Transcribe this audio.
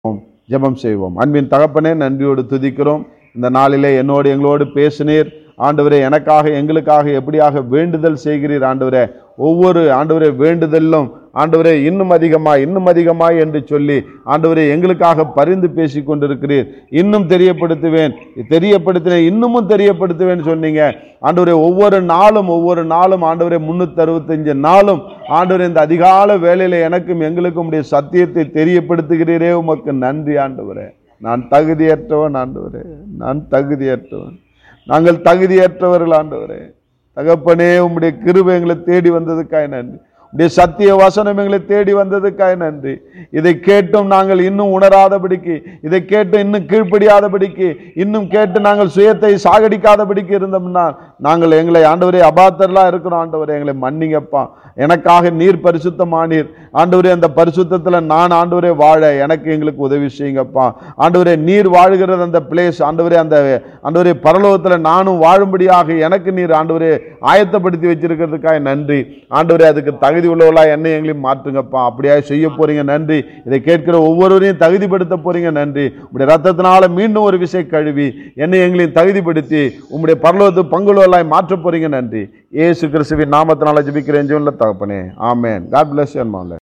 ஜெபம் செய்வோம் அன்பின் தகப்பனே நன்றியோடு துதிக்கிறோம் இந்த நாளிலே என்னோடு எங்களோடு பேசினீர் ஆண்டவரே எனக்காக எங்களுக்காக எப்படியாக வேண்டுதல் செய்கிறீர் ஆண்டவரே ஒவ்வொரு ஆண்டவரே வேண்டுதலும் ஆண்டவரே இன்னும் அதிகமாய் இன்னும் அதிகமாய் என்று சொல்லி ஆண்டவரே எங்களுக்காக பரிந்து பேசி கொண்டிருக்கிறீர் இன்னும் தெரியப்படுத்துவேன் தெரியப்படுத்தினேன் இன்னமும் தெரியப்படுத்துவேன் சொன்னீங்க ஆண்டவரே ஒவ்வொரு நாளும் ஒவ்வொரு நாளும் ஆண்டவரே முன்னூத்தி அறுபத்தஞ்சு நாளும் ஆண்டவரே இந்த அதிகால வேளையில எனக்கும் எங்களுக்கும் உடைய சத்தியத்தை தெரியப்படுத்துகிறீரே உமக்கு நன்றி ஆண்டவரே நான் தகுதியற்றவன் ஆண்டவரே நான் தகுதியற்றவன் நாங்கள் தகுதியற்றவர்கள் ஆண்டவரே தகப்பனே உம்முடைய கிருபை எங்களை தேடி வந்ததுக்காய் நன்றி உடைய சத்திய வசனம் எங்களை தேடி வந்ததுக்காய் நன்றி இதை கேட்டும் நாங்கள் இன்னும் உணராதபடிக்கு இதை கேட்டு இன்னும் கீழ்ப்படியாதபடிக்கு இன்னும் கேட்டு நாங்கள் சுயத்தை சாகடிக்காதபடிக்கு இருந்தோம்னா நாங்கள் எங்களை ஆண்டவரே அபாத்தர்லாம் இருக்கிறோம் ஆண்டவரே எங்களை மன்னிங்கப்பா எனக்காக நீர் பரிசுத்தமானீர் ஆண்டவரே அந்த பரிசுத்தத்தில் நான் ஆண்டவரே வாழ எனக்கு எங்களுக்கு உதவி செய்யுங்கப்பா ஆண்டவரே நீர் வாழுகிறது அந்த பிளேஸ் ஆண்டவரே அந்த ஆண்டவரே பரலோகத்தில் நானும் வாழும்படியாக எனக்கு நீர் ஆண்டவரே ஆயத்தப்படுத்தி வச்சிருக்கிறதுக்காக நன்றி ஆண்டவரே அதுக்கு தகுதி உள்ளவளா என்னை எங்களையும் மாற்றுங்கப்பா அப்படியா செய்ய போறீங்க நன்றி இதை கேட்கிற ஒவ்வொருவரையும் தகுதிப்படுத்த போறீங்க நன்றி உங்களுடைய ரத்தத்தினால மீண்டும் ஒரு விசை கழுவி என்னை எங்களையும் தகுதிப்படுத்தி உங்களுடைய பரலோகத்து பங்குள்ளவர்களாய் மாற்ற போறீங்க நன்றி ஏசு கிறிஸ்துவின் நாமத்தினால ஜெபிக்கிறேன் ஜீவனில் தகப்பனே ஆமேன் காட் பிளஸ் யூ மாலை